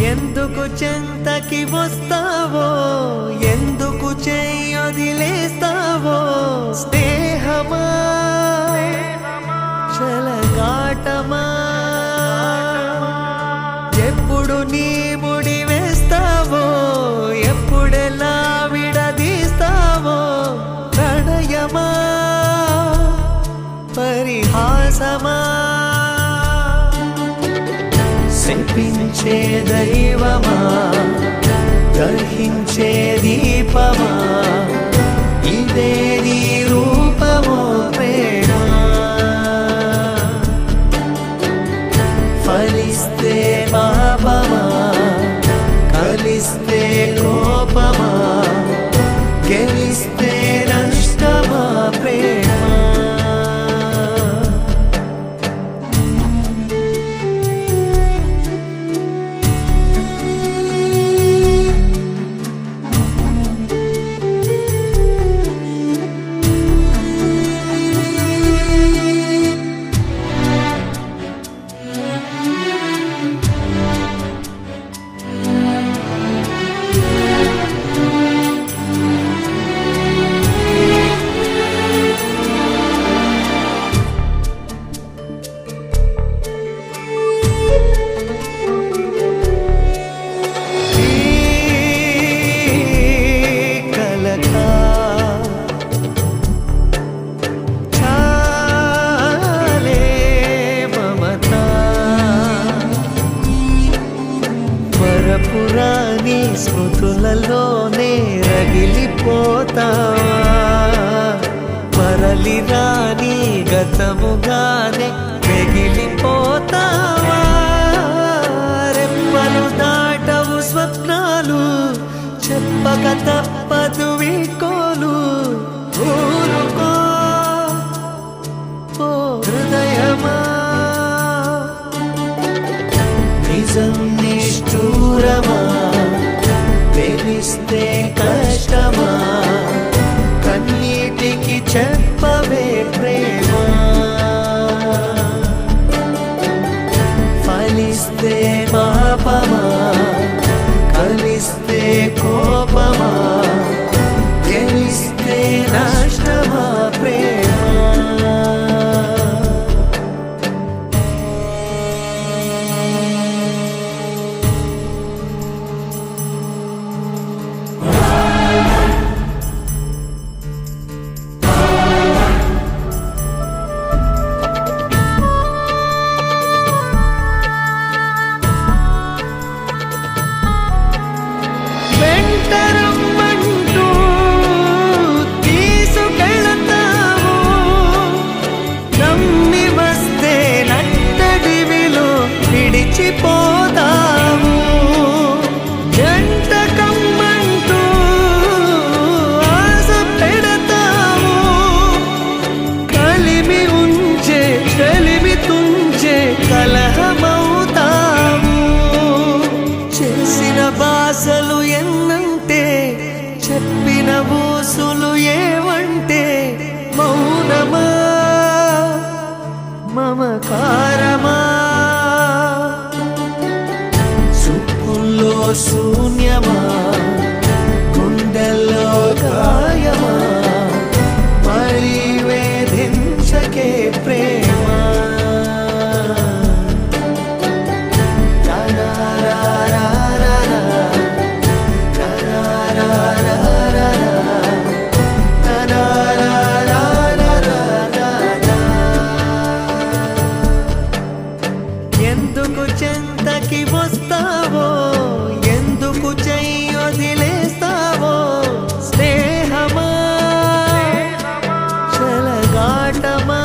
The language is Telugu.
ఎందుకు చెంతకి వస్తావో ఎందుకు చెయ్యొదిలేస్తావో స్నేహమా చలగాటమా ఎప్పుడు నీ ముడి వేస్తావో ఎప్పుడెలా విడదీస్తావో ప్రణయమా పరిహాసమా శపించే దైవమా దహించే దీపమా ఇదే నీ రూపమో ప్రేమ ఫలిస్తే పాపమా కలిస్తే కోపమా గెలిస్తే నష్టమా ప్రేమ కలకా చాలే మమతా వరపురాని స్మృతులలోనే రగిలిపోతావా మరలి రాని గతముగానే మిగిలిపోతావా రెప్పలు దాటవు స్వప్నాలు చెప్పక తప్పదు వీకోలు ఊరుకో ఓ హృదయమా నిజం నిష్ఠూరమా తెలిస్తే కష్టమా కన్నీటికి చెప్పవే ప్రేమ ఫలిస్తే పాపమా కలిస్తే కోపమా గెలిస్తే నష్టమా ప్రేమ వెంటరమ్మంటూ తీసుకెళతావు నమ్మి వస్తే నట్టడివిలో విడిచిపోతావు జంట కమ్మంటూ ఆశ పెడతావు కలిమి ఉంచే కలిమి తుంచే కలహమవుతావు చేసిన బాసలు ఎన్నంటే చెప్పిన ఊసులు ఏవంటే మౌనమా మమకారమా చూపుల్లో శూన్యమా గుండెల్లో గాయమా మరి వేధించకే ప్రేమ ఎందుకు చెంతకి వస్తావో ఎందుకు చెయ్యొదిలేస్తావో స్నేహమా చలగాటమా